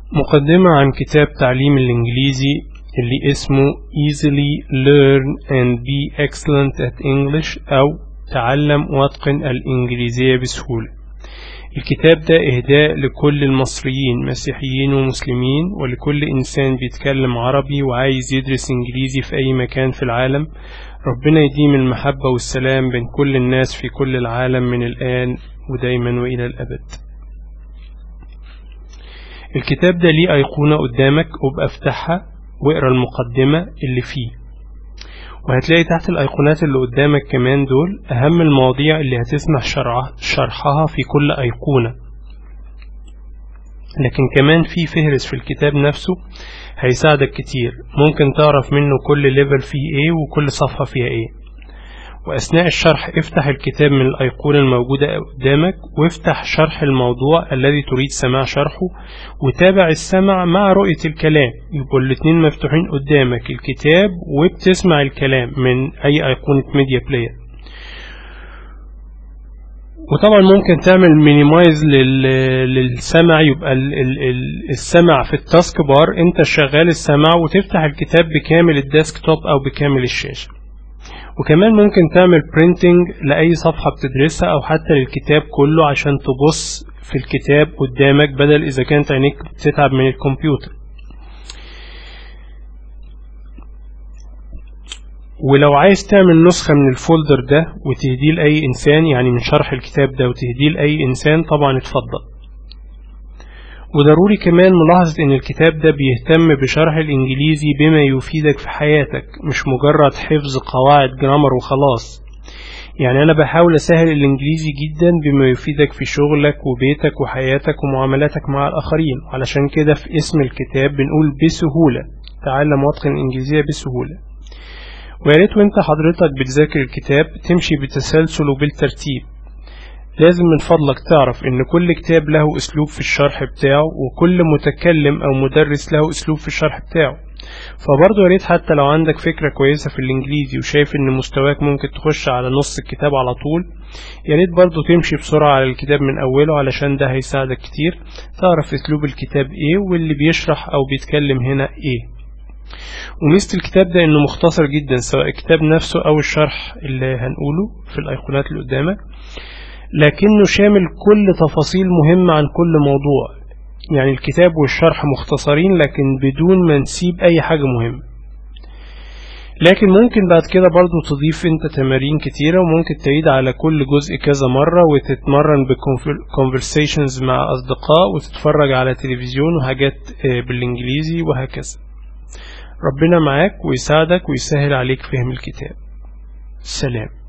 مقدمة عن كتاب تعليم الإنجليزي اللي اسمه Easily Learn and Be Excellent at English أو تعلم واتقن الإنجليزية بسهولة الكتاب ده إهداء لكل المصريين مسيحيين ومسلمين ولكل إنسان بيتكلم عربي وعايز يدرس إنجليزي في أي مكان في العالم ربنا يديم المحبة والسلام بين كل الناس في كل العالم من الآن ودايما وإلى الأبد الكتاب ده ليه أيقونة قدامك وابقى افتحها واقرا المقدمة اللي فيه وهتلاقي تحت الأيقونات اللي قدامك كمان دول أهم المواضيع اللي هتسمع شرحها في كل أيقونة لكن كمان في فهرس في الكتاب نفسه هيساعدك كتير ممكن تعرف منه كل ليفل فيه ايه وكل صفحة فيها ايه وأثناء الشرح افتح الكتاب من الأيقونة الموجودة قدامك وافتح شرح الموضوع الذي تريد سماع شرحه وتابع السمع مع رؤية الكلام يبقوا الاتنين مفتوحين قدامك الكتاب وبتسمع الكلام من أي أيقونة ميديا بلاير وطبعا ممكن تعمل مينيمايز للسمع يبقى السمع في التاسك بار انت شغال السمع وتفتح الكتاب بكامل الديسكتوب او بكامل الشاشة وكمان ممكن تعمل برينتنج لأي صفحة بتدرسها أو حتى للكتاب كله عشان تبص في الكتاب قدامك بدل إذا كانت عينيك بتتعب من الكمبيوتر ولو عايز تعمل نسخة من الفولدر ده وتهديه لأي إنسان يعني من شرح الكتاب ده وتهديه لأي إنسان طبعا اتفضل وضروري كمان ملاحظة ان الكتاب ده بيهتم بشرح الانجليزي بما يفيدك في حياتك مش مجرد حفظ قواعد جرامر وخلاص يعني انا بحاول اسهل الانجليزي جدا بما يفيدك في شغلك وبيتك وحياتك ومعاملاتك مع الاخرين علشان كده في اسم الكتاب بنقول بسهولة تعلم واتقن الانجليزية بسهولة وياريت وانت حضرتك بتذاكر الكتاب تمشي بتسلسل وبالترتيب لازم من فضلك تعرف ان كل كتاب له اسلوب في الشرح بتاعه وكل متكلم او مدرس له اسلوب في الشرح بتاعه فبرضه ياريت حتى لو عندك فكرة كويسة في الانجليزي وشايف ان مستواك ممكن تخش على نص الكتاب على طول ياريت برضه تمشي بسرعة على الكتاب من اوله علشان ده هيساعدك كتير تعرف اسلوب الكتاب ايه واللي بيشرح او بيتكلم هنا ايه وميزة الكتاب ده انه مختصر جدا سواء الكتاب نفسه او الشرح اللي هنقوله في الايقونات اللي قدامك لكنه شامل كل تفاصيل مهمة عن كل موضوع يعني الكتاب والشرح مختصرين لكن بدون ما نسيب أي حاجة مهمة لكن ممكن بعد كده برضو تضيف انت تمارين كتيرة وممكن تعيد على كل جزء كذا مرة وتتمرن بconversations مع أصدقاء وتتفرج على تلفزيون وحاجات بالإنجليزي وهكذا ربنا معاك ويساعدك ويسهل عليك فهم الكتاب سلام